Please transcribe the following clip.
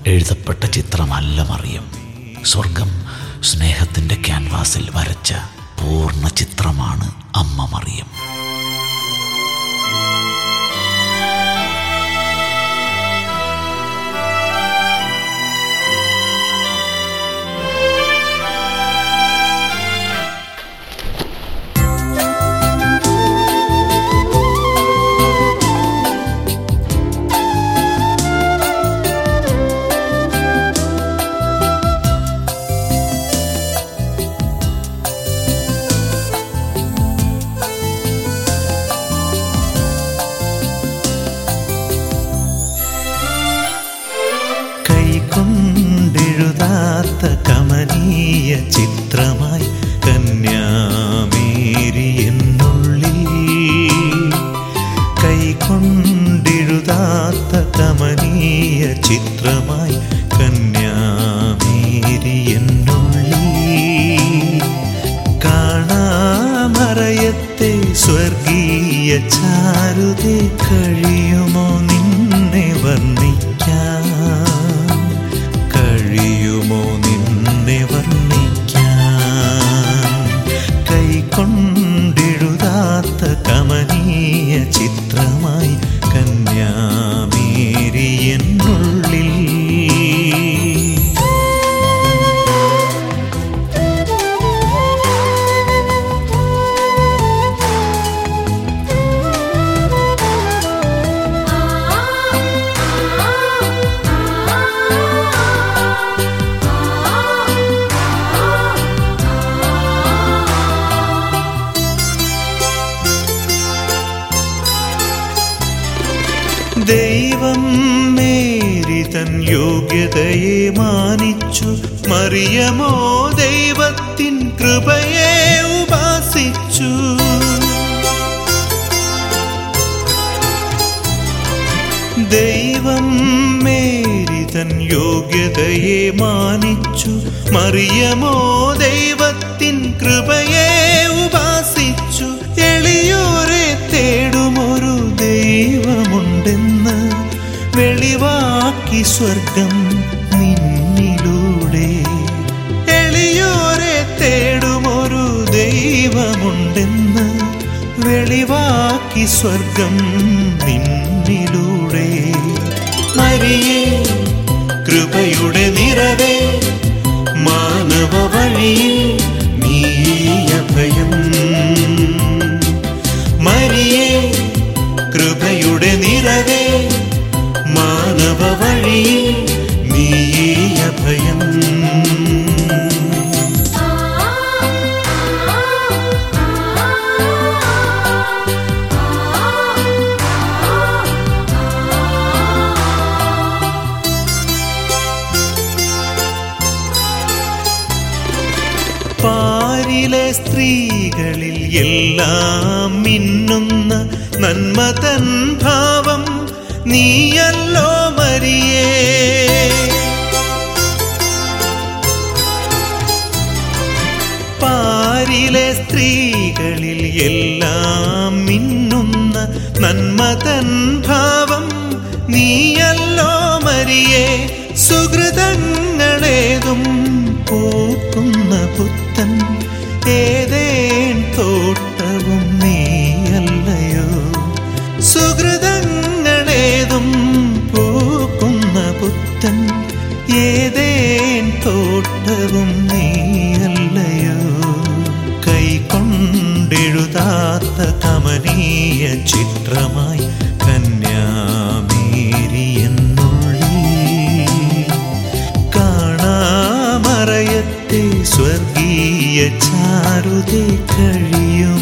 എഴുതപ്പെട്ട ചിത്രമല്ല മറിയം സ്വർഗം സ്നേഹത്തിൻ്റെ ക്യാൻവാസിൽ വരച്ച പൂർണ്ണ ചിത്രമാണ് അമ്മ മറിയം കൈകൊണ്ടെഴുതാത്ത കമനീയ ചിത്രമായി കന്യാമേരി എന്നുള്ളിൽ കൈകൊണ്ടെഴുതാത്ത കമനീയ ചിത്രമായി കന്യാമേരി എന്നുള്ളിൽ കാണാമറയത്തെ സ്വർഗീയ ചാരുതെ കഴിയുമോ നിന്നെ വർണ്ണിക്കാൻ കഴിയുമോ നിന്നെ വർണ്ണിക്കാൻ കൈകൊണ്ടെഴുതാത്ത കമനീയ ചിത്രമായി കന്യാമേരി എന്നുള്ളിൽ ദൈവം മേരി തൻ യോഗ്യതയെ മാനിച്ചു മറിയമോ ദൈവത്തിൻ കൃപയെ ഉപാസിച്ചു ദൈവം മേരി തൻ യോഗ്യതയെ മാനിച്ചു മറിയമോ ദൈവത്തിൻ കൃപയെ ഉപാസിച്ചു എളിയോരെ തേടുമൊരു ദൈവമുണ്ടെന്ന് വെളിവാക്കി സ്വർഗം നിന്നിലൂടെ എളിയോരെ തേടുമൊരു ദൈവമുണ്ടെന്ന് വെളിവാക്കി സ്വർഗം നിന്നിലൂടെ മരിയേ കൃപയുടെ നിറവേ മാനവ വഴിയിൽ നീ അഭയം മരിയേ കൃപയുടെ നിറവേ മാനവ വഴിയിൽ നീ അഭയം പാരിലെ സ്ത്രീകളിൽ എല്ലാം മിന്നുന്ന നന്മതൻ ഭാവം നീയല്ലോ മരിയേ പാരിലെ സ്ത്രീകളിൽ എല്ലാം മിന്നുന്ന നന്മതൻ ഭാവം നീയല്ലോ മരിയേ സുഹൃതങ്ങളേതും പൂക്കുന്ന പുത്തൻ ഏതേൻ തോട്ടവും നീയല്ലയോ സുഹൃതങ്ങളേതും പൂക്കുന്ന പുത്തൻ ഏതേൻ തോട്ടവും നീയല്ലയോ കൈകൊണ്ടെഴുതാത്ത കമനീയ ചിത്രമായി കന്യാമേരി എന്നുള്ളിൽ കാണാമറയത്തെ സ്വർഗീയ ചാരുതെ കഴിയും